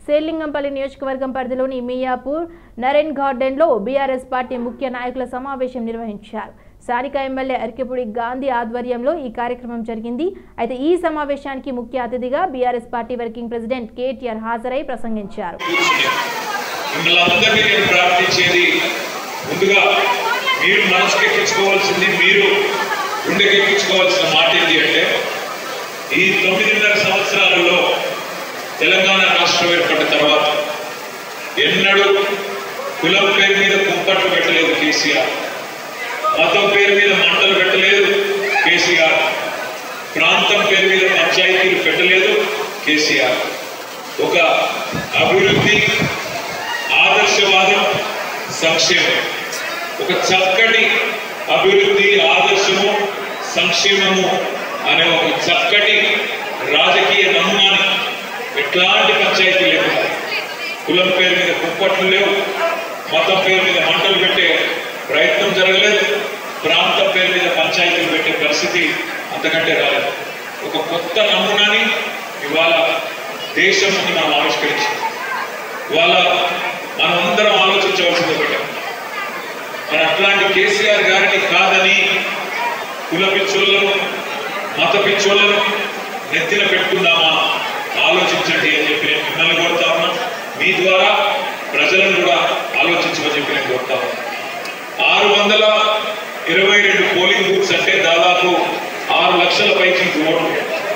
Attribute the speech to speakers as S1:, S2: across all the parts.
S1: శేర్లింగంపల్లి నియోజకవర్గం పరిధిలోని మియాపూర్ నరేన్ గార్డెన్లో బీఆర్ఎస్ పార్టీ ముఖ్య నాయకుల సమావేశం నిర్వహించారు స్థానిక ఎమ్మెల్యే అరికెపూడి గాంధీ ఆధ్వర్యంలో ఈ కార్యక్రమం జరిగింది అయితే ఈ సమావేశానికి ముఖ్య అతిథిగా BRS party working president KTR హాజరై ప్రసంగించారు
S2: మిమ్మల్ని అందరినీ నేను ప్రార్థించేది ముందుగా మీరు మనసుకెక్కించుకోవాల్సింది మీరు గుండెకెక్కించుకోవాల్సిన మాట ఏంటి అంటే ఈ తొమ్మిదిన్నర సంవత్సరాలలో తెలంగాణ రాష్ట్రం ఏర్పడిన తర్వాత ఎన్నడూ కులం పేరు మీద కుంపట్లు పెట్టలేదు కేసీఆర్ మతం పేరు మీద మంటలు పెట్టలేదు కేసీఆర్ ప్రాంతం పేరు మీద పంచాయతీలు పెట్టలేదు కేసీఆర్ ఒక అభివృద్ధి ఆదర్శవాదం సంక్షేమం ఒక చక్కటి అభివృద్ధి ఆదర్శము సంక్షేమము అనే ఒక చక్కటి రాజకీయ నమూనాని ఎట్లాంటి పంచాయతీ లేకుండా కులం పేరు మీద కుప్పట్లు లేవు మతం పేరు మీద మంటలు పెట్టే ప్రయత్నం జరగలేదు ప్రాంతం పేరు మీద పంచాయతీలు పెట్టే పరిస్థితి అంతకంటే రాలేదు ఒక కొత్త నమూనాని ఇవాళ దేశం ముందు మనం ఆవిష్కరించాం ఇవాళ మనమందరం ఆలోచించవలసింది ఒకటే మరి అట్లాంటి కేసీఆర్ గారిని కాదని కుల పిచ్చోళ్ళను మత పిచ్చోళ్ళను నెత్తిన పెట్టుకుందామా ఆలోచించండి అని చెప్పి నేను మిమ్మల్ని కోరుతా ఉన్నా మీ ద్వారా ప్రజలను కూడా ఆలోచించమని చెప్పి నేను కోరుతా ఉన్నా ఆరు వందల ఇరవై రెండు పోలింగ్ బూత్స్ అంటే దాదాపు ఆరు లక్షల పైకి ఓట్లు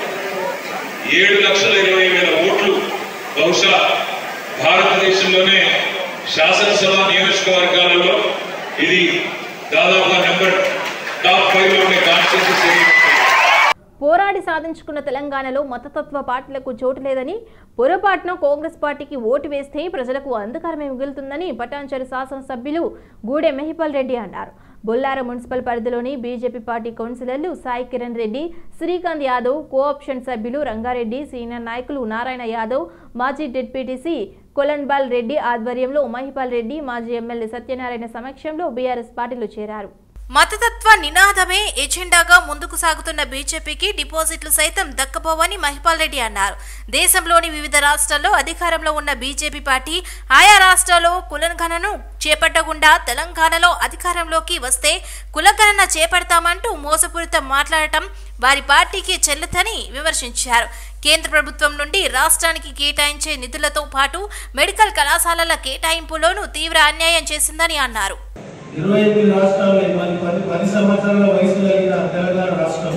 S2: ఏడు లక్షల ఇరవై వేల ఓట్లు బహుశా భారతదేశంలోనే శాసనసభ నియోజకవర్గాలలో ఇది దాదాపుగా నెంబర్ టాప్ ఫైవ్ లో ఉండే కాన్స్టిట్యూన్సీ
S1: పోరాడి సాధించుకున్న తెలంగాణలో మతతత్వ పార్టీలకు చోటు లేదని పొరపాటున కాంగ్రెస్ పార్టీకి ఓటు వేస్తే ప్రజలకు అంధకారమే మిగులుతుందని పటాన్చెరు శాసనసభ్యులు గూడె మెహిపాల్ రెడ్డి అన్నారు బొల్లార మున్సిపల్ పరిధిలోని బీజేపీ పార్టీ కౌన్సిలర్లు సాయి కిరణ్ రెడ్డి శ్రీకాంత్ యాదవ్ కోఆప్షన్ సభ్యులు రంగారెడ్డి సీనియర్ నాయకులు నారాయణ యాదవ్ మాజీ డిప్యూటీసీ కొలన్బాల్ రెడ్డి ఆధ్వర్యంలో మహిపాల్ రెడ్డి మాజీ ఎమ్మెల్యే సత్యనారాయణ సమక్షంలో బీఆర్ఎస్ పార్టీలో చేరారు
S3: మతతత్వ నినాదమే ఎజెండాగా ముందుకు సాగుతున్న బీజేపీకి డిపాజిట్లు సైతం దక్కబోవని మహిపాల్ రెడ్డి అన్నారు దేశంలోని వివిధ రాష్ట్రాల్లో అధికారంలో ఉన్న బీజేపీ పార్టీ ఆయా రాష్ట్రాల్లో కులగణను చేపట్టకుండా తెలంగాణలో అధికారంలోకి వస్తే కులగణన చేపడతామంటూ మోసపూరితం మాట్లాడటం వారి పార్టీకి చెల్లదని విమర్శించారు కేంద్ర ప్రభుత్వం నుండి రాష్ట్రానికి కేటాయించే నిధులతో పాటు మెడికల్ కళాశాలల కేటాయింపులోనూ తీవ్ర అన్యాయం చేసిందని అన్నారు
S4: ఇరవై ఎనిమిది రాష్ట్రాల్లో మరి పది పది సంవత్సరాల వయసు కలిగిన తెలంగాణ రాష్ట్రం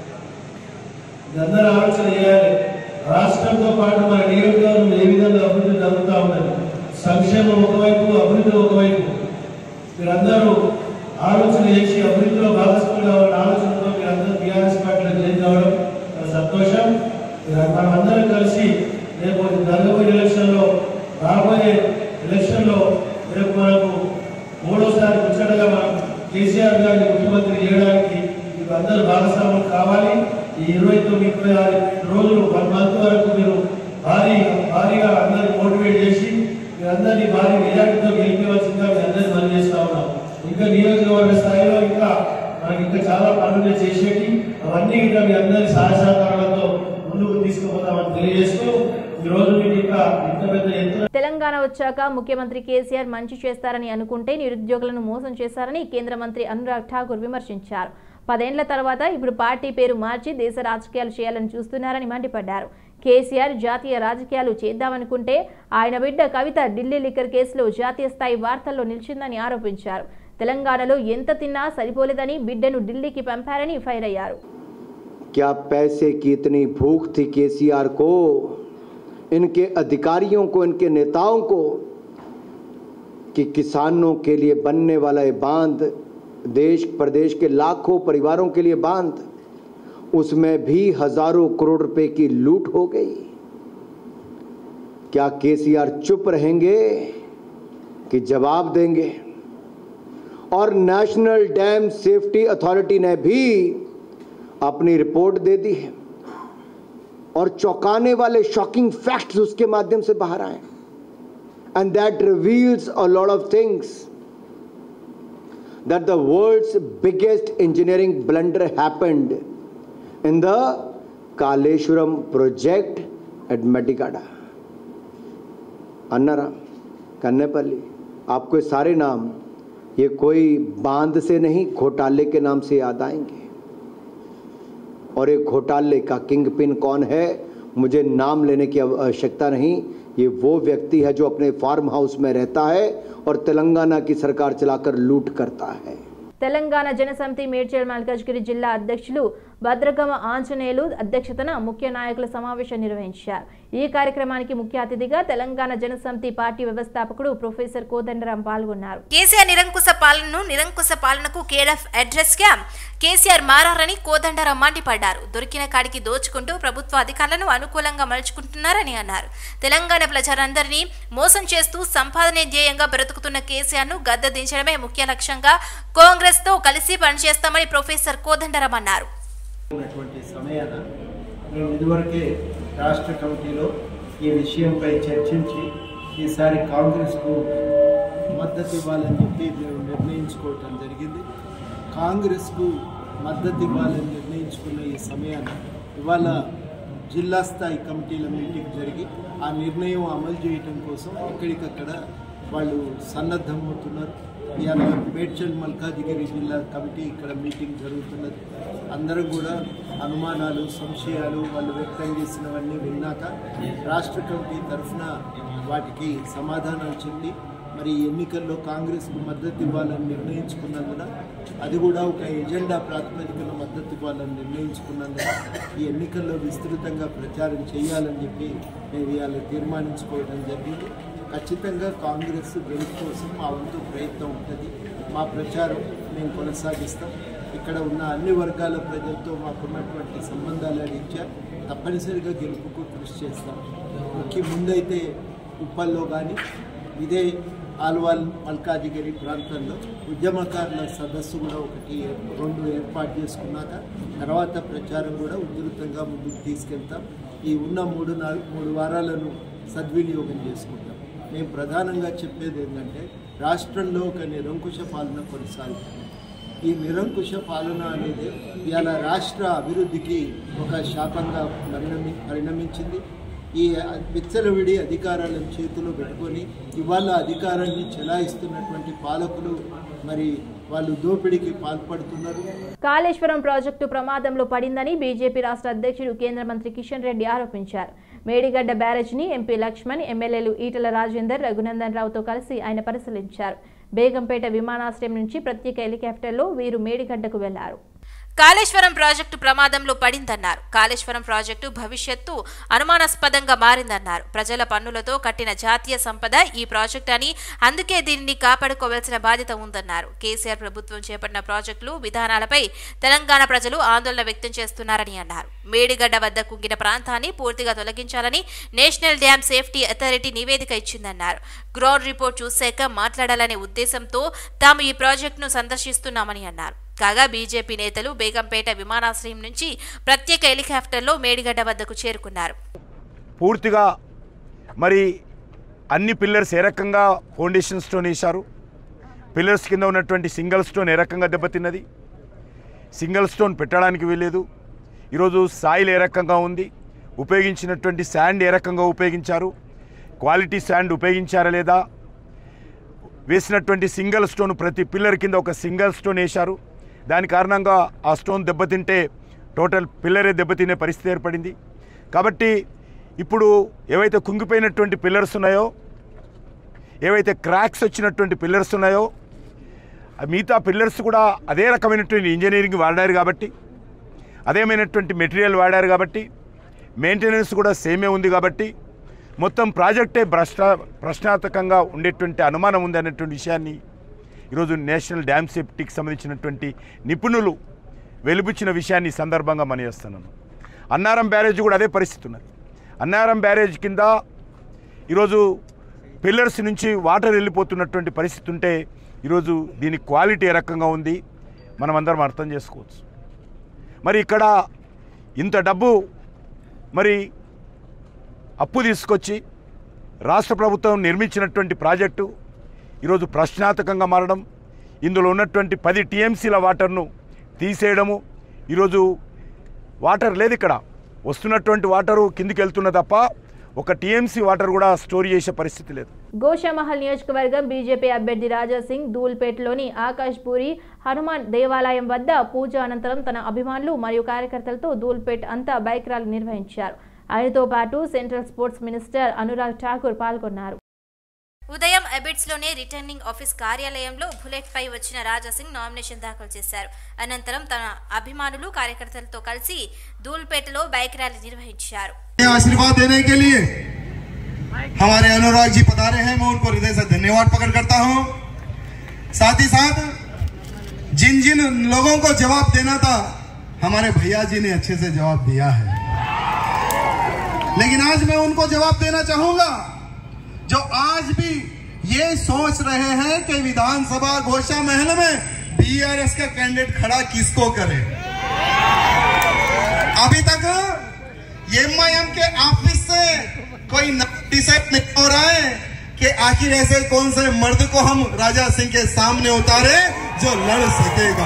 S4: అందరూ ఆలోచన చేయాలి రాష్ట్రంతో పాటు మన నియోజకవర్గం ఏ విధంగా అభివృద్ధి జరుగుతూ ఉన్నది సంక్షేమం ఒకవైపు అభివృద్ధి ఒకవైపు మీరందరూ ఆలోచన చేసి అభివృద్ధిలో భాగస్వామి కావాలని ఆలోచనతో మీరందరూ బీఆర్ఎస్ పార్టీలో జాయిన్ కావడం చాలా సంతోషం మీరు మనం అందరం కలిసి రేపు జరగబోయే ఎలక్షన్లో రాబోయే ఎలక్షన్లో రేపు మనకు మూడోసారి ముచ్చటగా మనం కేసీఆర్ గారిని ముఖ్యమంత్రి చేయడానికి మీకు అందరూ భాగస్వాములు కావాలి ఈ ఇరవై తొమ్మిది ఇరవై ఆరు రోజులు వన్ మంత్ వరకు మీరు భారీ భారీగా అందరిని మోటివేట్ చేసి మీరందరినీ భారీ మెజార్టీతో గెలిపేవలసిందిగా మీ అందరినీ మనం చేస్తా ఉన్నాం ఇంకా నియోజకవర్గ స్థాయిలో ఇంకా మనకి ఇంకా చాలా పనులు చేసేటి అవన్నీ ఇంకా మీ అందరి సహాయ సహకారాలతో ముందుకు తీసుకుపోతామని తెలియజేస్తూ ఈ రోజు మీరు ఇంకా ఇంత పెద్ద ఎత్తున
S1: తెలంగాణ వచ్చాక ముఖ్యమంత్రి కేసీఆర్ మంచి చేస్తారని అనుకుంటే నిరుద్యోగులను మోసం చేశారని కేంద్ర మంత్రి అనురాగ్ ఠాకూర్ విమర్శించారు పదేండ్ల తర్వాత ఇప్పుడు పార్టీ పేరు మార్చి దేశ రాజకీయాలు చేయాలని చూస్తున్నారని మండిపడ్డారు కేసీఆర్ జాతీయ రాజకీయాలు చేద్దామనుకుంటే ఆయన బిడ్డ కవిత ఢిల్లీ లిక్కర్ కేసులో జాతీయ స్థాయి వార్తల్లో నిలిచిందని ఆరోపించారు తెలంగాణలో ఎంత తిన్నా సరిపోలేదని బిడ్డను ఢిల్లీకి పంపారని ఫైర్ అయ్యారు
S5: क्या पैसे की इतनी भूख थी केसीआर को इनके अधिकारियों को इनके नेताओं को कि किसानों के लिए बनने वाला ये बांध देश प्रदेश के लाखों परिवारों के लिए बांध उसमें भी हजारों करोड़ रुपए की लूट हो गई क्या केसीआर चुप रहेंगे कि जवाब देंगे और नेशनल डैम सेफ्टी अथॉरिटी ने भी अपनी रिपोर्ट दे दी है और चौंकाने वाले शॉकिंग फैक्ट्स उसके माध्यम से बाहर आए and that reveals a lot of things that the world's biggest engineering blunder happened in the Kaleshwaram project at Medigada. Annaram Kannepalli आपको ये सारे नाम ये कोई बांध से नहीं घोटाले के नाम से याद आएंगे और एक घोटाले का किंग पिन कौन है मुझे नाम लेने की आवश्यकता नहीं ये वो व्यक्ति है जो अपने फार्म हाउस में रहता है और तेलंगाना की सरकार चलाकर लूट करता है
S1: తెలంగాణ జనసమితి మేడ్చల్ మల్కాజ్గిరి జిల్లా అధ్యక్షులు భద్రగమ ఆంజనేయులు అధ్యక్షతన ముఖ్య నాయకుల సమావేశం నిర్వహించారు ఈ కార్యక్రమానికి ముఖ్య అతిథిగా తెలంగాణ జనసమితి పార్టీ వ్యవస్థాపకుడు ప్రొఫెసర్ కోదండరాం పాల్గొన్నారు
S3: కేసీఆర్ నిరంకుశ పాలనను నిరంకుశ పాలనకు కేడఫ్ అడ్రస్ గా కేసీఆర్ మారారని కోదండరాం మండిపడ్డారు దొరికిన కాడికి దోచుకుంటూ ప్రభుత్వ అధికారులను అనుకూలంగా మలుచుకుంటున్నారని అన్నారు తెలంగాణ ప్రజలందరినీ మోసం చేస్తూ సంపాదనే ధ్యేయంగా బ్రతుకుతున్న కేసీఆర్ ను గద్దె దించడమే ముఖ్య లక్ష్యంగా కాంగ్రెస్ తో కలిసి పనిచేస్తామని ప్రొఫెసర్ కోదండరాం అన్నారు
S6: ఉన్నటువంటి సమయాన మేము ఇదివరకే రాష్ట్ర కమిటీలో ఈ విషయంపై చర్చించి ఈసారి కాంగ్రెస్కు మద్దతు ఇవ్వాలని చెప్పి మేము నిర్ణయించుకోవటం జరిగింది కాంగ్రెస్కు మద్దతు ఇవ్వాలని నిర్ణయించుకున్న ఈ సమయాన ఇవాళ జిల్లా స్థాయి కమిటీల మీటింగ్ జరిగి ఆ నిర్ణయం అమలు చేయటం కోసం ఎక్కడికక్కడ వాళ్ళు సన్నద్ధమవుతున్నారు ఇవాళ మేడ్చల్ మల్కాజిగిరి జిల్లా కమిటీ ఇక్కడ మీటింగ్ జరుగుతున్నది అందరం కూడా అనుమానాలు సంశయాలు వాళ్ళు వ్యక్తం చేసినవన్నీ విన్నాక రాష్ట్ర కమిటీ తరఫున వాటికి సమాధానాలు చెప్పి మరి ఈ ఎన్నికల్లో కాంగ్రెస్కు మద్దతు ఇవ్వాలని నిర్ణయించుకున్నందున అది కూడా ఒక ఎజెండా ప్రాతిపదికన మద్దతు ఇవ్వాలని నిర్ణయించుకున్నందున ఈ ఎన్నికల్లో విస్తృతంగా ప్రచారం చేయాలని చెప్పి మేము ఇవాళ తీర్మానించుకోవడం జరిగింది ఖచ్చితంగా కాంగ్రెస్ గెలుపు కోసం మా వంతు ప్రయత్నం ఉంటుంది మా ప్రచారం మేము కొనసాగిస్తాం ఇక్కడ ఉన్న అన్ని వర్గాల ప్రజలతో మాకున్నటువంటి సంబంధాల రీత్యా తప్పనిసరిగా గెలుపుకు కృషి చేస్తాం ముఖ్య ముందైతే ఉప్పల్లో కానీ ఇదే ఆల్వాల్ మల్కాజిగిరి ప్రాంతంలో ఉద్యమకారుల సదస్సు కూడా ఒకటి రెండు ఏర్పాటు చేసుకున్నాక తర్వాత ప్రచారం కూడా ఉధృతంగా ముందుకు తీసుకెళ్తాం ఈ ఉన్న మూడు నాలుగు మూడు వారాలను సద్వినియోగం చేసుకుంటాం మేము ప్రధానంగా చెప్పేది ఏంటంటే రాష్ట్రంలో ఒక నిరంకుశ పాలన కొనసాగుతుంది ఈ నిరంకుశ పాలన అనేది ఇవాళ రాష్ట్ర అభివృద్ధికి ఒక శాపంగా పరిణమి పరిణమించింది ఈ విచ్చలవిడి అధికారాలను చేతిలో పెట్టుకొని ఇవాళ అధికారాన్ని చెలాయిస్తున్నటువంటి పాలకులు మరి వాళ్ళు దోపిడీకి పాల్పడుతున్నారు
S1: కాళేశ్వరం ప్రాజెక్టు ప్రమాదంలో పడిందని బీజేపీ రాష్ట్ర అధ్యక్షుడు కేంద్ర మంత్రి కిషన్ రెడ్డి ఆరోపించారు మేడిగడ్డ బ్యారేజ్ని ఎంపీ లక్ష్మణ్ ఎమ్మెల్యేలు ఈటల రాజేందర్ రఘునందన్ రావుతో కలిసి ఆయన పరిశీలించారు బేగంపేట విమానాశ్రయం నుంచి ప్రత్యేక హెలికాప్టర్లో వీరు మేడిగడ్డకు వెళ్లారు
S3: కాళేశ్వరం ప్రాజెక్టు ప్రమాదంలో పడిందన్నారు కాళేశ్వరం ప్రాజెక్టు భవిష్యత్తు అనుమానాస్పదంగా మారిందన్నారు ప్రజల పన్నులతో కట్టిన జాతీయ సంపద ఈ ప్రాజెక్ట్ అని అందుకే దీనిని కాపాడుకోవాల్సిన బాధ్యత ఉందన్నారు కేసీఆర్ ప్రభుత్వం చేపట్టిన ప్రాజెక్టులు విధానాలపై తెలంగాణ ప్రజలు ఆందోళన వ్యక్తం చేస్తున్నారని అన్నారు మేడిగడ్డ వద్ద కుంగిన ప్రాంతాన్ని పూర్తిగా తొలగించాలని నేషనల్ డ్యామ్ సేఫ్టీ అథారిటీ నివేదిక ఇచ్చిందన్నారు గ్రౌండ్ రిపోర్ట్ చూశాక మాట్లాడాలనే ఉద్దేశంతో తాము ఈ ప్రాజెక్టును సందర్శిస్తున్నామని అన్నారు కాగా బీజేపీ నేతలు బేగంపేట విమానాశ్రయం నుంచి ప్రత్యేక హెలికాప్టర్లో మేడిగడ్డ వద్దకు చేరుకున్నారు
S7: పూర్తిగా మరి అన్ని పిల్లర్స్ ఏ రకంగా ఫౌండేషన్ స్టోన్ వేశారు పిల్లర్స్ కింద ఉన్నటువంటి సింగిల్ స్టోన్ ఏ రకంగా దెబ్బతిన్నది సింగిల్ స్టోన్ పెట్టడానికి వీలేదు ఈరోజు సాయిల్ ఏ రకంగా ఉంది ఉపయోగించినటువంటి శాండ్ ఏ రకంగా ఉపయోగించారు క్వాలిటీ శాండ్ ఉపయోగించారా లేదా వేసినటువంటి సింగిల్ స్టోన్ ప్రతి పిల్లర్ కింద ఒక సింగిల్ స్టోన్ వేశారు దాని కారణంగా ఆ స్టోన్ దెబ్బతింటే టోటల్ పిల్లరే దెబ్బతినే పరిస్థితి ఏర్పడింది కాబట్టి ఇప్పుడు ఏవైతే కుంగిపోయినటువంటి పిల్లర్స్ ఉన్నాయో ఏవైతే క్రాక్స్ వచ్చినటువంటి పిల్లర్స్ ఉన్నాయో ఆ మిగతా పిల్లర్స్ కూడా అదే రకమైనటువంటి ఇంజనీరింగ్ వాడారు కాబట్టి అదేమైనటువంటి మెటీరియల్ వాడారు కాబట్టి మెయింటెనెన్స్ కూడా సేమే ఉంది కాబట్టి మొత్తం ప్రాజెక్టే భ్రష్ట ప్రశ్నార్థకంగా ఉండేటువంటి అనుమానం ఉంది అనేటువంటి విషయాన్ని ఈరోజు నేషనల్ డ్యామ్ సేఫ్టీకి సంబంధించినటువంటి నిపుణులు వెలుబుచ్చిన విషయాన్ని ఈ సందర్భంగా మనయేస్తున్నాను అన్నారం బ్యారేజ్ కూడా అదే పరిస్థితి ఉన్నది అన్నారం బ్యారేజ్ కింద ఈరోజు పిల్లర్స్ నుంచి వాటర్ వెళ్ళిపోతున్నటువంటి పరిస్థితి ఉంటే ఈరోజు దీని క్వాలిటీ ఏ రకంగా ఉంది మనం అందరం అర్థం చేసుకోవచ్చు మరి ఇక్కడ ఇంత డబ్బు మరి అప్పు తీసుకొచ్చి రాష్ట్ర ప్రభుత్వం నిర్మించినటువంటి ప్రాజెక్టు ఈరోజు ప్రశ్నార్థకంగా మారడం ఇందులో ఉన్నటువంటి పది టీఎంసీల వాటర్ను తీసేయడము ఈరోజు వాటర్ లేదు ఇక్కడ వస్తున్నటువంటి వాటరు కిందికి వెళ్తున్న తప్ప ఒక టీఎంసీ వాటర్ కూడా స్టోర్ చేసే పరిస్థితి లేదు
S1: గోషామహల్ నియోజకవర్గం బీజేపీ అభ్యర్థి రాజా సింగ్ ధూల్పేటలోని ఆకాష్ పూరి హనుమాన్ దేవాలయం వద్ద పూజ అనంతరం తన అభిమానులు మరియు కార్యకర్తలతో ధూల్పేట్ అంతా బైక్ ర్యాలీ నిర్వహించారు ఆయనతో పాటు central sports minister Anurag Thakur పాల్గొన్నారు
S3: ఉదయం అబిడ్స్ లోనే రిటర్నింగ్ ఆఫీస్ కార్యాలయంలో బుల్లెట్ పై వచ్చిన రాజాసింగ్ నామినేషన్ దాఖలు చేశారు అనంతరం తన అభిమానులు కార్యకర్తలతో కలిసి ధూల్పేటలో బైక్ ర్యాలీ నిర్వహించారు
S8: आशीर्वाद देने के लिए हमारे अनुराग जी पधारे हैं मैं उनको हृदय से धन्यवाद प्रकट करता हूं साथ ही साथ जिन जिन लोगों को जवाब देना था हमारे भैया जी ने अच्छे से जवाब दिया है लेकिन आज मैं उनको जवाब देना चाहूंगा जो आज भी ये सोच रहे हैं कि विधानसभा घोषणा महल में बीआरएस का कैंडिडेट खड़ा किसको करे अभी तक एमआईएम के ऑफिस से कोई डिसाइड नहीं हो रहा है कि आखिर ऐसे कौन से मर्द को हम राजा सिंह के सामने उतारे जो लड़ सकेगा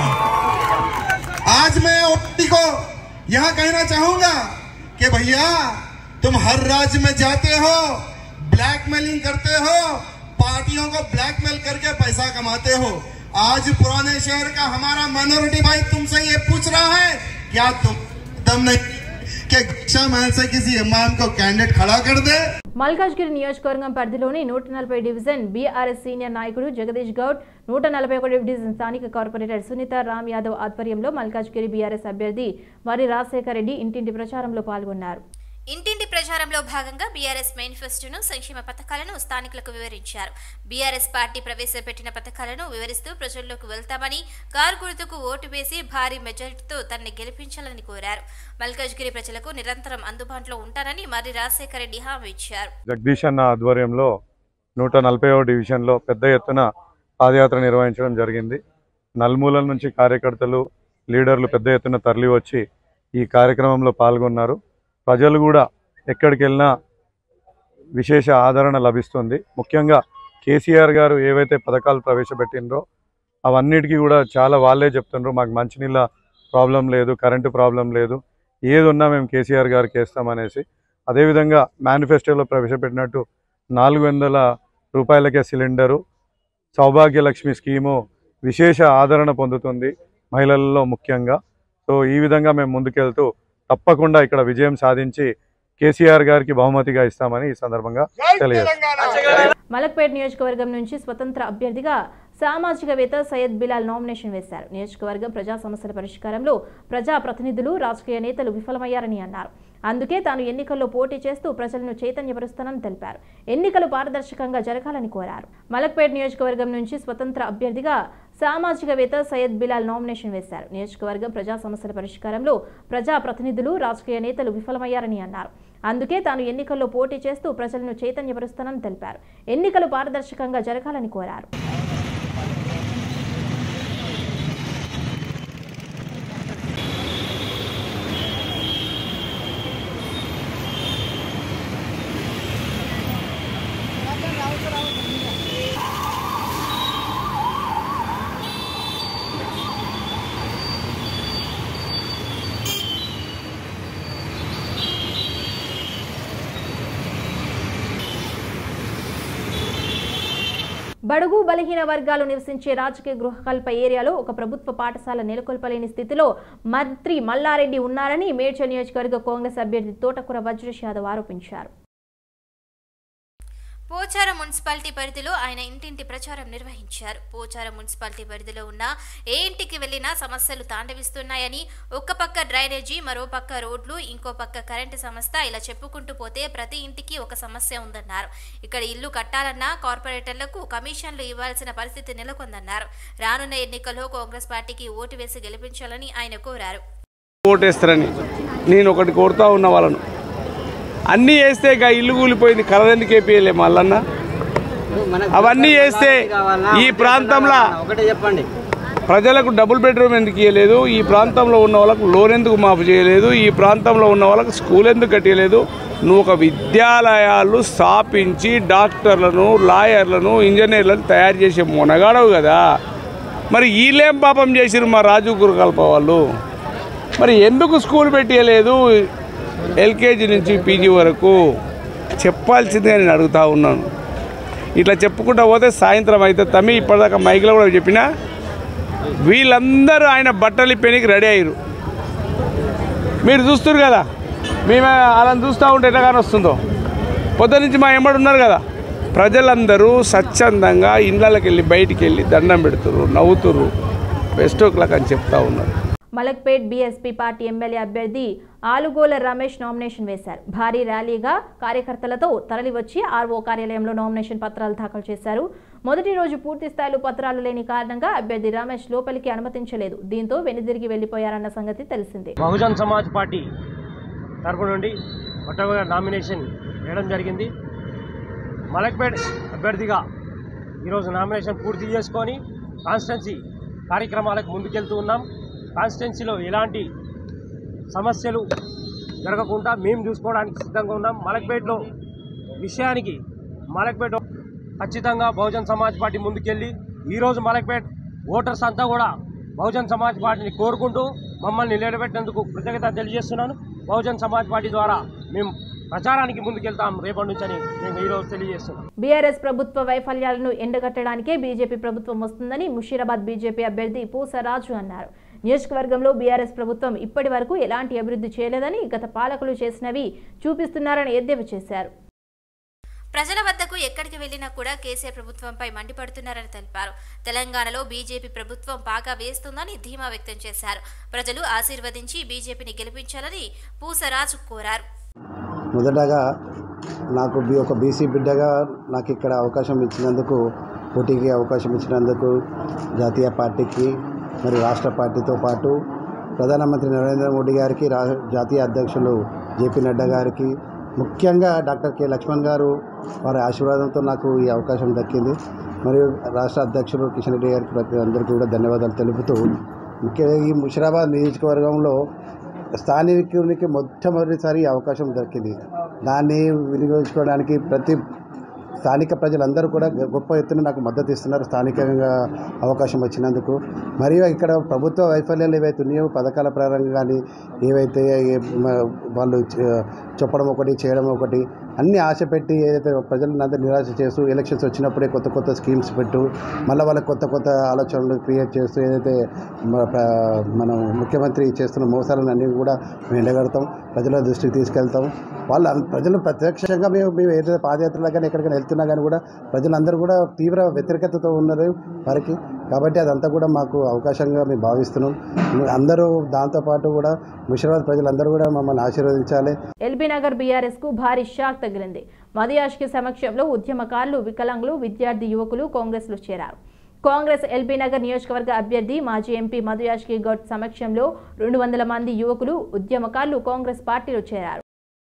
S8: आज मैं ओपी को यहां कहना चाहूंगा कि भैया तुम हर राज्य में जाते हो ब्लैकमेलिंग करते हो पार्टियों को ब्लैकमेल करके पैसा कमाते हो आज पुराने शहर का हमारा माइनॉरिटी भाई तुमसे ये पूछ रहा है क्या तुम दम नहीं कि गुच्छा महल से किसी इमाम को कैंडिडेट खड़ा कर दे
S1: మల్కాజ్గిరి నియోజకవర్గం పరిధిలోని నూట నలభై డివిజన్ బీఆర్ఎస్ సీనియర్ నాయకుడు జగదీష్ గౌడ్ నూట నలభై ఒకటి డివిజన్ స్థానిక కార్పొరేటర్ సునీత రామ్ యాదవ్ ఆధ్వర్యంలో మల్కాజ్గిరి బీఆర్ఎస్ అభ్యర్థి మరి రాజశేఖర రెడ్డి ఇంటింటి ప్రచారంలో పాల్గొన్నారు
S3: ఇంటింటి ప్రచారంలో భాగంగా బీఆర్ఎస్ మేనిఫెస్టోను సంక్షేమ పథకాలను స్థానికులకు వివరించారు బీఆర్ఎస్ పార్టీ ప్రవేశపెట్టిన పథకాలను వివరిస్తూ ప్రజల్లోకి వెళ్తామని కారు గుర్తుకు ఓటు వేసి భారీ మెజారిటీతో తనని గెలిపించాలని కోరారు మల్కాజ్గిరి ప్రజలకు నిరంతరం అందుబాటులో ఉంటానని మరి రాజశేఖర రెడ్డి హామీ ఇచ్చారు
S9: జగదీష్ అన్న ఆధ్వర్యంలో నూట నలభై డివిజన్లో పెద్ద ఎత్తున పాదయాత్ర నిర్వహించడం జరిగింది నలుమూలల నుంచి కార్యకర్తలు లీడర్లు పెద్ద ఎత్తున తరలి వచ్చి ఈ కార్యక్రమంలో పాల్గొన్నారు ప్రజలు కూడా ఎక్కడికి వెళ్ళినా విశేష ఆదరణ లభిస్తుంది ముఖ్యంగా కేసీఆర్ గారు ఏవైతే పథకాలు ప్రవేశపెట్టినరో అవన్నిటికీ కూడా చాలా వాళ్ళే చెప్తున్నారు మాకు మంచినీళ్ళ ప్రాబ్లం లేదు కరెంటు ప్రాబ్లం లేదు ఏది ఉన్నా మేము కేసీఆర్ గారికి వేస్తామనేసి అదేవిధంగా మేనిఫెస్టోలో ప్రవేశపెట్టినట్టు నాలుగు వందల రూపాయలకే సిలిండరు సౌభాగ్య లక్ష్మి స్కీము విశేష ఆదరణ పొందుతుంది మహిళలలో ముఖ్యంగా సో ఈ విధంగా మేము ముందుకెళ్తూ తప్పకుండా ఇక్కడ విజయం సాధించి కేసీఆర్ గారికి బహుమతిగా ఇస్తామని ఈ సందర్భంగా తెలియజేస్తాం
S1: మలక్పేట్ నియోజకవర్గం నుంచి స్వతంత్ర అభ్యర్థిగా సామాజికవేత్త సయ్యద్ బిలాల్ నామినేషన్ వేశారు నియోజకవర్గం ప్రజా సమస్యల పరిష్కారంలో ప్రజా ప్రతినిధులు రాజకీయ నేతలు విఫలమయ్యారని అన్నారు అందుకే తాను ఎన్నికల్లో పోటీ చేస్తూ ప్రజలను చైతన్యపరుస్తానని తెలిపారు ఎన్నికలు పారదర్శకంగా జరగాలని కోరారు మలక్పేట్ నియోజకవర్గం నుంచి స్వతంత్ర అభ్యర్థిగా సామాజికవేత్త సయ్యద్ బిలాల్ నామినేషన్ వేశారు నియోజకవర్గం ప్రజా సమస్యల పరిష్కారంలో ప్రజా ప్రతినిధులు రాజకీయ నేతలు విఫలమయ్యారని అన్నారు అందుకే తాను ఎన్నికల్లో పోటీ చేస్తూ ప్రజలను చైతన్యపరుస్తానని తెలిపారు ఎన్నికలు పారదర్శకంగా జరగాలని కోరారు బడుగు బలహీన వర్గాలు నివసించే రాజకీయ గృహకల్ప ఏరియాలో ఒక ప్రభుత్వ పాఠశాల నెలకొల్పలేని స్థితిలో మంత్రి మల్లారెడ్డి ఉన్నారని మేడ్చల్ నియోజకవర్గ కాంగ్రెస్ అభ్యర్థి తోటకూర వజ్రేష్ యాదవ్ ఆరోపించారు
S3: పోచారం మున్సిపాలిటీ పరిధిలో ఆయన ఇంటింటి ప్రచారం నిర్వహించారు పోచారం మున్సిపాలిటీ పరిధిలో ఉన్న ఏ ఇంటికి వెళ్లినా సమస్యలు తాండవిస్తున్నాయని ఒక పక్క డ్రైనేజీ మరో పక్క రోడ్లు ఇంకో పక్క కరెంటు సంస్థ ఇలా చెప్పుకుంటూ పోతే ప్రతి ఇంటికి ఒక సమస్య ఉందన్నారు ఇక్కడ ఇల్లు కట్టాలన్నా కార్పొరేటర్లకు కమిషన్లు ఇవ్వాల్సిన పరిస్థితి నెలకొందన్నారు రానున్న ఎన్నికల్లో కాంగ్రెస్ పార్టీకి ఓటు వేసి గెలిపించాలని ఆయన కోరారు
S10: ఓటేస్తారని నేను ఒకటి కోరుతా ఉన్న వాళ్ళను అన్నీ వేస్తే ఇక ఇల్లు కూలిపోయింది కలర్ ఎందుకు వేపియలే మల్లన్న అవన్నీ వేస్తే ఈ ప్రాంతంలో
S11: ఒకటే చెప్పండి
S10: ప్రజలకు డబుల్ బెడ్రూమ్ ఎందుకు ఇవ్వలేదు ఈ ప్రాంతంలో ఉన్న వాళ్ళకు లోన్ ఎందుకు మాఫ్ చేయలేదు ఈ ప్రాంతంలో ఉన్న వాళ్ళకు స్కూల్ ఎందుకు కట్టలేదు నువ్వు ఒక విద్యాలయాలు స్థాపించి డాక్టర్లను లాయర్లను ఇంజనీర్లను తయారు చేసే మొనగాడవు కదా మరి వీళ్ళేం పాపం చేసిరు మా రాజు గురుకల్ప వాళ్ళు మరి ఎందుకు స్కూల్ పెట్టియలేదు ఎల్కేజీ నుంచి పీజీ వరకు చెప్పాల్సిందే నేను అడుగుతా ఉన్నాను ఇట్లా చెప్పుకుంటా పోతే సాయంత్రం అయితే తమ్మి ఇప్పటిదాకా మైక్లో కూడా చెప్పినా వీళ్ళందరూ ఆయన బట్టలు పెనికి రెడీ అయ్యారు మీరు చూస్తారు కదా మేము వాళ్ళని చూస్తూ ఉంటే ఎట్లా కానీ వస్తుందో పొద్దు నుంచి మా ఎంబడి ఉన్నారు కదా ప్రజలందరూ స్వచ్ఛందంగా ఇళ్ళకి వెళ్ళి బయటికి వెళ్ళి దండం పెడుతురు నవ్వుతురు బెస్ట్ ఓ క్లాక్ అని చెప్తా ఉన్నారు
S1: మలక్పేట్ బీఎస్పీ పార్టీ ఎమ్మెల్యే అభ్యర్థి ఆలుగోల రమేష్ నామినేషన్ వేశారు భారీ ర్యాలీగా కార్యకర్తలతో తరలివచ్చి ఆర్ఓ కార్యాలయంలో నామినేషన్ పత్రాలు దాఖలు చేశారు మొదటి రోజు పూర్తి స్థాయిలో పత్రాలు లేని కారణంగా అభ్యర్థి రమేష్ లోపలికి అనుమతించలేదు దీంతో వెనుదిరిగి వెళ్లిపోయారన్న సంగతి తెలిసిందే
S11: బహుజన్ సమాజ్ పార్టీ తరపు నుండి మొట్టమొదటి నామినేషన్ వేయడం జరిగింది మలక్పేట్ అభ్యర్థిగా ఈరోజు నామినేషన్ పూర్తి చేసుకొని కాన్స్టిట్యున్సీ కార్యక్రమాలకు ముందుకెళ్తూ ఉన్నాం కాన్స్టిట్యున్సీలో ఎలాంటి సమస్యలు జరగకుండా మేము చూసుకోవడానికి సిద్ధంగా ఉన్నాం మలక్పేట్లో విషయానికి మలక్పేట ఖచ్చితంగా బహుజన్ సమాజ్ పార్టీ ముందుకెళ్ళి ఈరోజు మలక్పేట్ ఓటర్స్ అంతా కూడా బహుజన్ సమాజ్ పార్టీని కోరుకుంటూ మమ్మల్ని నిలబెట్టినందుకు కృతజ్ఞత తెలియజేస్తున్నాను బహుజన్ సమాజ్ పార్టీ ద్వారా మేము ప్రచారానికి ముందుకెళ్తాం రేపటి నుంచి అని మేము ఈరోజు తెలియజేస్తున్నాం
S1: బీఆర్ఎస్ ప్రభుత్వ వైఫల్యాలను ఎండగట్టడానికే బీజేపీ ప్రభుత్వం వస్తుందని ముషీరాబాద్ బీజేపీ అభ్యర్థి పూసరాజు అన్నారు నియోజకవర్గంలో బీఆర్ఎస్ ప్రభుత్వం ఇప్పటి వరకు ఎలాంటి అభివృద్ధి చేయలేదని గత పాలకులు చేసినవి చూపిస్తున్నారని ఎద్దేవా చేశారు
S3: ప్రజల వద్దకు ఎక్కడికి వెళ్లినా కూడా కేసీఆర్ ప్రభుత్వంపై మండిపడుతున్నారని తెలిపారు తెలంగాణలో బీజేపీ ప్రభుత్వం బాగా వేస్తుందని ధీమా వ్యక్తం చేశారు ప్రజలు ఆశీర్వదించి బీజేపీని గెలిపించాలని పూసరాజు కోరారు
S12: మొదటగా నాకు బి ఒక బీసీ బిడ్డగా నాకు ఇక్కడ అవకాశం ఇచ్చినందుకు పోటీకి అవకాశం ఇచ్చినందుకు జాతీయ పార్టీకి మరి రాష్ట్ర పార్టీతో పాటు ప్రధానమంత్రి నరేంద్ర మోడీ గారికి రా జాతీయ అధ్యక్షులు జేపీ నడ్డా గారికి ముఖ్యంగా డాక్టర్ కె లక్ష్మణ్ గారు వారి ఆశీర్వాదంతో నాకు ఈ అవకాశం దక్కింది మరియు రాష్ట్ర అధ్యక్షులు కిషన్ రెడ్డి గారికి ప్రతి అందరికీ కూడా ధన్యవాదాలు తెలుపుతూ ముఖ్యంగా ఈ ముషిరాబాద్ నియోజకవర్గంలో స్థానికునికి మొట్టమొదటిసారి ఈ అవకాశం దక్కింది దాన్ని వినియోగించుకోవడానికి ప్రతి స్థానిక ప్రజలందరూ కూడా గొప్ప ఎత్తున నాకు మద్దతు ఇస్తున్నారు స్థానికంగా అవకాశం వచ్చినందుకు మరియు ఇక్కడ ప్రభుత్వ వైఫల్యాలు ఏవైతే ఉన్నాయో పథకాల ప్రారంభం కానీ ఏవైతే ఏ- మ- వాళ్ళు చే- చెప్పడం ఒకటి చేయడం ఒకటి అన్ని ఆశ పెట్టి ఏదైతే ప్రజలను అందరూ నిరాశ చేస్తూ ఎలక్షన్స్ వచ్చినప్పుడే కొత్త కొత్త స్కీమ్స్ పెట్టు మళ్ళీ వాళ్ళకి కొత్త కొత్త ఆలోచనలు క్రియేట్ చేస్తూ ఏదైతే మన ప్ర- మనం ముఖ్యమంత్రి చేస్తున్న మోసాలను అన్ని కూడా మేము ఎండగడతాం ప్రజల దృష్టికి తీసుకెళ్తాం వాళ్ళు అన్- ప్రజలు ప్రత్యక్షంగా మేము మేము ఏదైతే పాదయాత్రలో కానీ ఎక్కడికైనా వెళ్తున్నా కానీ కూడా ప్రజలందరూ కూడా తీవ్ర వ్యతిరేకతతో ఉన్నారు వారికి కాబట్టి అదంతా కూడా మాకు అవకాశంగా మేము భావిస్తున్నాం అందరూ దాంతోపాటు కూడా ముషిరాబాద్ ప్రజలందరూ కూడా మమ్మల్ని ఆశీర్వదించాలి
S1: ఎల్బీ నగర్ బీఆర్ఎస్ కు భారీ షాక్ తగిలింది మదియాష్కి సమక్షంలో ఉద్యమకారులు వికలాంగులు విద్యార్థి యువకులు కాంగ్రెస్ లో చేరారు కాంగ్రెస్ ఎల్బీ నగర్ నియోజకవర్గ అభ్యర్థి మాజీ ఎంపీ మధుయాష్కి గౌడ్ సమక్షంలో రెండు వందల మంది యువకులు ఉద్యమకారులు కాంగ్రెస్ పార్టీలో చేరారు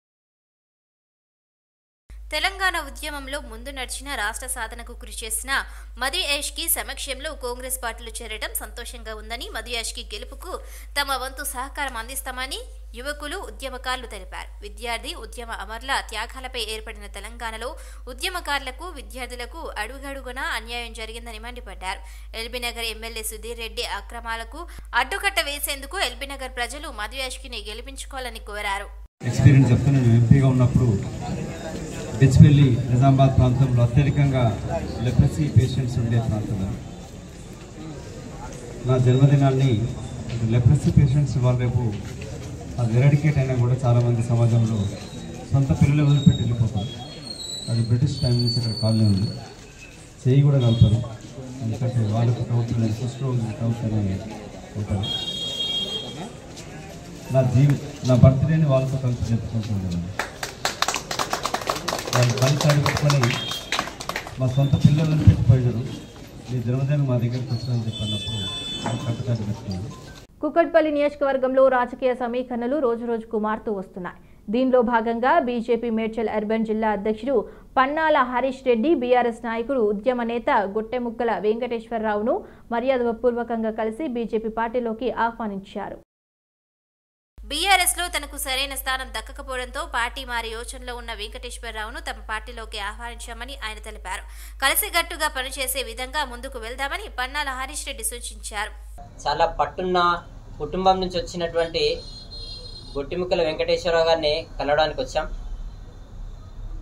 S3: తెలంగాణ ఉద్యమంలో ముందు నడిచిన రాష్ట్ర సాధనకు కృషి చేసిన మధు యాష్కి సమక్షంలో కాంగ్రెస్ పార్టీలో చేరడం సంతోషంగా ఉందని మధు యాష్కి గెలుపుకు తమ వంతు సహకారం అందిస్తామని యువకులు ఉద్యమకారులు తెలిపారు విద్యార్థి ఉద్యమ అమరుల త్యాగాలపై ఏర్పడిన తెలంగాణలో ఉద్యమకారులకు విద్యార్థులకు అడుగడుగునా అన్యాయం జరిగిందని మండిపడ్డారు ఎల్బీనగర్ ఎమ్మెల్యే సుధీర్ రెడ్డి అక్రమాలకు అడ్డుకట్ట వేసేందుకు ఎల్బీనగర్ ప్రజలు మధు యాష్కిని గెలిపించుకోవాలని కోరారు
S13: ఎక్స్పీరియన్స్ చెప్తే నేను ఎంపీగా ఉన్నప్పుడు బెచ్పల్లి నిజామాబాద్ ప్రాంతంలో అత్యధికంగా లెప్రసీ పేషెంట్స్ ఉండే ప్రాంతంలో నా జన్మదినాన్ని లెప్రసీ పేషెంట్స్ వాళ్ళ రేపు అది ఎరాడికేట్ అయినా కూడా చాలామంది సమాజంలో సొంత పిల్లలు వదిలిపెట్టి వెళ్ళిపోతారు అది బ్రిటిష్ టైం నుంచి అక్కడ కాలనీ ఉంది చేయి కూడా కలుపుతారు ఎందుకంటే వాళ్ళకు డౌట్ లేదు కుష్ఠరోగి డౌట్ అనే ఉంటారు నా జీవి నా బర్త్డేని వాళ్ళతో కలిసి జరుపుకుంటున్నాను వాళ్ళు కలిసి అడుగుకొని మా సొంత పిల్లలను పెట్టిపోయారు మీ జన్మదినం మా దగ్గరికి వస్తుందని చెప్పి అన్నప్పుడు కట్టుకాటు పెట్టుకున్నాను
S1: కుక్కట్పల్లి నియోజకవర్గంలో రాజకీయ సమీకరణలు రోజురోజుకు మారుతూ వస్తున్నాయి దీనిలో భాగంగా బీజేపీ మేడ్చల్ అర్బన్ జిల్లా అధ్యక్షుడు పన్నాల హరీష్ రెడ్డి బీఆర్ఎస్ నాయకుడు ఉద్యమ నేత గుట్టెముక్కల వెంకటేశ్వరరావును మర్యాదపూర్వకంగా కలిసి బీజేపీ పార్టీలోకి ఆహ్వానించారు
S3: బీఆర్ఎస్ లో తనకు సరైన స్థానం దక్కకపోవడంతో పార్టీ మారి యోచనలో ఉన్న వెంకటేశ్వరరావును తమ పార్టీలోకి ఆహ్వానించామని ఆయన తెలిపారు కలిసిగట్టుగా పనిచేసే విధంగా ముందుకు వెళ్దామని పన్నాల హరీష్ రెడ్డి సూచించారు
S14: చాలా పట్టున్న కుటుంబం నుంచి వచ్చినటువంటి గొట్టిముక్కల వెంకటేశ్వరరావు గారిని కలవడానికి వచ్చాం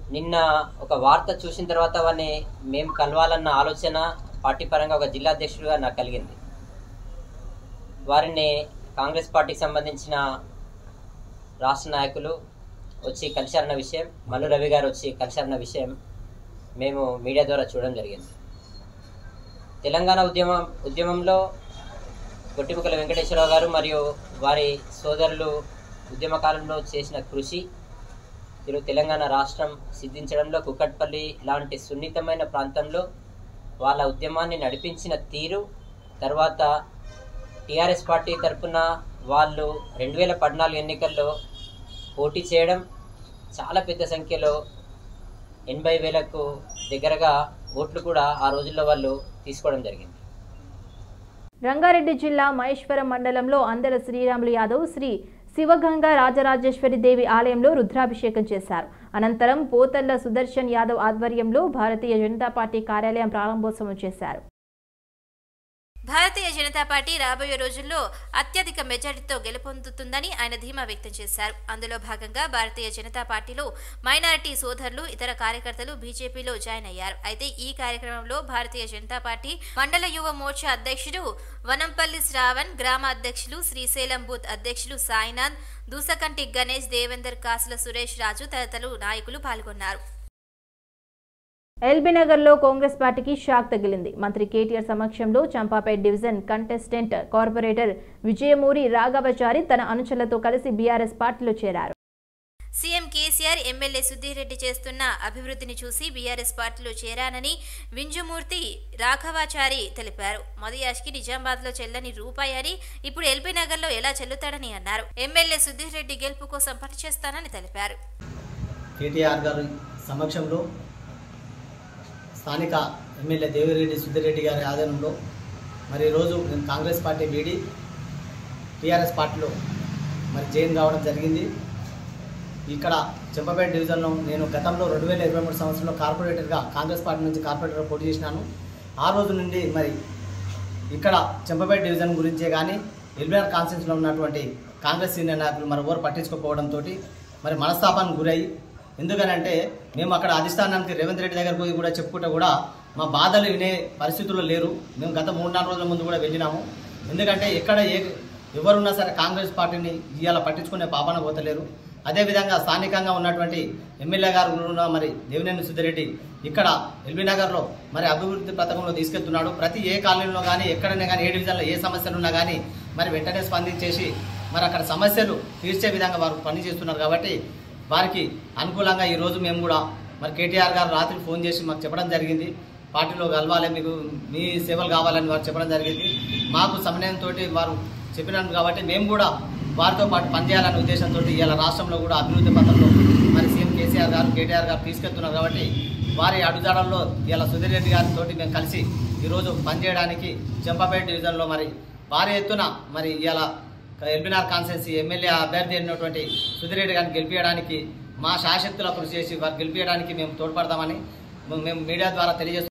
S14: నిన్న ఒక వార్త చూసిన తర్వాత వారిని మేము కలవాలన్న ఆలోచన పార్టీ పరంగా ఒక జిల్లా అధ్యక్షుడిగా నాకు కలిగింది వారిని కాంగ్రెస్ పార్టీకి సంబంధించిన రాష్ట్ర నాయకులు వచ్చి కలిశారన్న విషయం మల్లు రవి గారు వచ్చి కలిశారన్న విషయం మేము మీడియా ద్వారా చూడడం జరిగింది తెలంగాణ ఉద్యమం ఉద్యమంలో గొట్టిముక్కల వెంకటేశ్వరరావు గారు మరియు వారి సోదరులు ఉద్యమ కాలంలో చేసిన కృషి ఈరోజు తెలంగాణ రాష్ట్రం సిద్ధించడంలో కుక్కట్పల్లి లాంటి సున్నితమైన ప్రాంతంలో వాళ్ళ ఉద్యమాన్ని నడిపించిన తీరు తర్వాత టీఆర్ఎస్ పార్టీ తరఫున వాళ్ళు రెండు వేల పద్నాలుగు ఎన్నికల్లో పోటీ చేయడం చాలా పెద్ద సంఖ్యలో ఎనభై వేలకు దగ్గరగా ఓట్లు కూడా ఆ రోజుల్లో వాళ్ళు తీసుకోవడం జరిగింది
S1: రంగారెడ్డి జిల్లా మహేశ్వరం మండలంలో అందర శ్రీరాములు యాదవ్ శ్రీ శివగంగ రాజరాజేశ్వరి దేవి ఆలయంలో రుద్రాభిషేకం చేశారు అనంతరం పోతల్ల సుదర్శన్ యాదవ్ ఆధ్వర్యంలో భారతీయ జనతా పార్టీ కార్యాలయం ప్రారంభోత్సవం చేశారు
S3: భారతీయ జనతా పార్టీ రాబోయే రోజుల్లో అత్యధిక మెజారిటీతో గెలుపొందుతుందని ఆయన ధీమా వ్యక్తం చేశారు అందులో భాగంగా భారతీయ జనతా పార్టీలో మైనారిటీ సోదరులు ఇతర కార్యకర్తలు బీజేపీలో జాయిన్ అయ్యారు అయితే ఈ కార్యక్రమంలో భారతీయ జనతా పార్టీ మండల యువ మోర్చా అధ్యక్షుడు వనంపల్లి శ్రావణ్ గ్రామ అధ్యక్షులు శ్రీశైలం బూత్ అధ్యక్షులు సాయినాథ్ దూసకంటి గణేష్ దేవేందర్ కాసుల సురేష్ రాజు తదితరులు నాయకులు పాల్గొన్నారు
S1: ఎల్బీ నగర్లో కాంగ్రెస్ పార్టీకి షాక్ తగిలింది మంత్రి కేటీఆర్ సమక్షంలో Champapet division contestant corporator Vijayamuri Raghavachari తన అనుచరులతో కలిసి బీఆర్ఎస్ పార్టీలో చేరారు
S3: CM KCR MLA Sudheer Reddy చేస్తున్న అభివృద్ధిని చూసి బీఆర్ఎస్ పార్టీలో చేరానని వింజుమూర్తి రాఘవాచారి తెలిపారు మదియాష్కి నిజామాబాద్లో చెల్లని రూపాయి అని ఇప్పుడు ఎల్బీ నగర్లో ఎలా చెల్లుతాడని అన్నారు ఎమ్మెల్యే సుధీర్ రెడ్డి గెలుపు కోసం పనిచేస్తానని తెలిపారు
S15: కేటీఆర్ గారి సమక్షంలో స్థానిక ఎమ్మెల్యే దేవిరెడ్డి సుద్దిరెడ్డి గారి ఆధ్వర్యంలో మరి ఈరోజు నేను కాంగ్రెస్ పార్టీ వీడి టీఆర్ఎస్ పార్టీలో మరి జైన్ కావడం జరిగింది ఇక్కడ చెంపపేట డివిజన్లో నేను గతంలో రెండు వేల ఇరవై మూడు సంవత్సరంలో కార్పొరేటర్గా కాంగ్రెస్ పార్టీ నుంచి కార్పొరేటర్గా పోటీ చేసినాను ఆ రోజు నుండి మరి ఇక్కడ చెంపపేట డివిజన్ గురించే కానీ ఎల్బీఆర్ కాన్స్టిట్యూన్స్లో ఉన్నటువంటి కాంగ్రెస్ సీనియర్ నాయకులు మరి ఎవరు పట్టించుకోకపోవడంతో మరి మనస్తాపానికి గురై ఎందుకనంటే మేము అక్కడ అధిష్టానానికి రేవంత్ రెడ్డి దగ్గర పోయి కూడా చెప్పుకుంటే కూడా మా బాధలు వినే పరిస్థితుల్లో లేరు మేము గత మూడు నాలుగు రోజుల ముందు కూడా వెళ్ళినాము ఎందుకంటే ఎక్కడ ఏ ఎవరున్నా సరే కాంగ్రెస్ పార్టీని ఇవాళ పట్టించుకునే పాపన పోతలేరు అదేవిధంగా స్థానికంగా ఉన్నటువంటి ఎమ్మెల్యే గారు కూడా మరి దేవినేని సుధిరెడ్డి ఇక్కడ ఎల్బీ నగర్లో మరి అభివృద్ధి పథకంలో తీసుకెళ్తున్నాడు ప్రతి ఏ కాలనీలో కానీ ఎక్కడైనా కానీ ఏ డివిజన్లో ఏ సమస్యలు ఉన్నా కానీ మరి వెంటనే స్పందించేసి మరి అక్కడ సమస్యలు తీర్చే విధంగా వారు పని చేస్తున్నారు కాబట్టి వారికి అనుకూలంగా ఈరోజు మేము కూడా మరి కేటీఆర్ గారు రాత్రి ఫోన్ చేసి మాకు చెప్పడం జరిగింది పార్టీలో కలవాలి మీకు మీ సేవలు కావాలని వారు చెప్పడం జరిగింది మాకు సమన్వయంతో వారు చెప్పినారు కాబట్టి మేము కూడా వారితో పాటు పనిచేయాలనే ఉద్దేశంతో ఇవాళ రాష్ట్రంలో కూడా అభివృద్ధి పథంలో మరి సీఎం కేసీఆర్ గారు కేటీఆర్ గారు తీసుకెళ్తున్నారు కాబట్టి వారి అడుగుజాడల్లో ఇవాళ సుధీర్ రెడ్డి గారితో మేము కలిసి ఈరోజు పనిచేయడానికి చెంపపేట డివిజన్లో మరి భారీ ఎత్తున మరి ఇవాళ ఎల్బీనార్ కాన్సెన్సీ ఎమ్మెల్యే అభ్యర్థి అయినటువంటి సుధీర్ రెడ్డి గారిని గెలిపించడానికి మా శాశక్తుల కృషి చేసి వారు గెలిపించడానికి మేము తోడ్పడతామని మేము మీడియా ద్వారా తెలియజేస్తున్నాం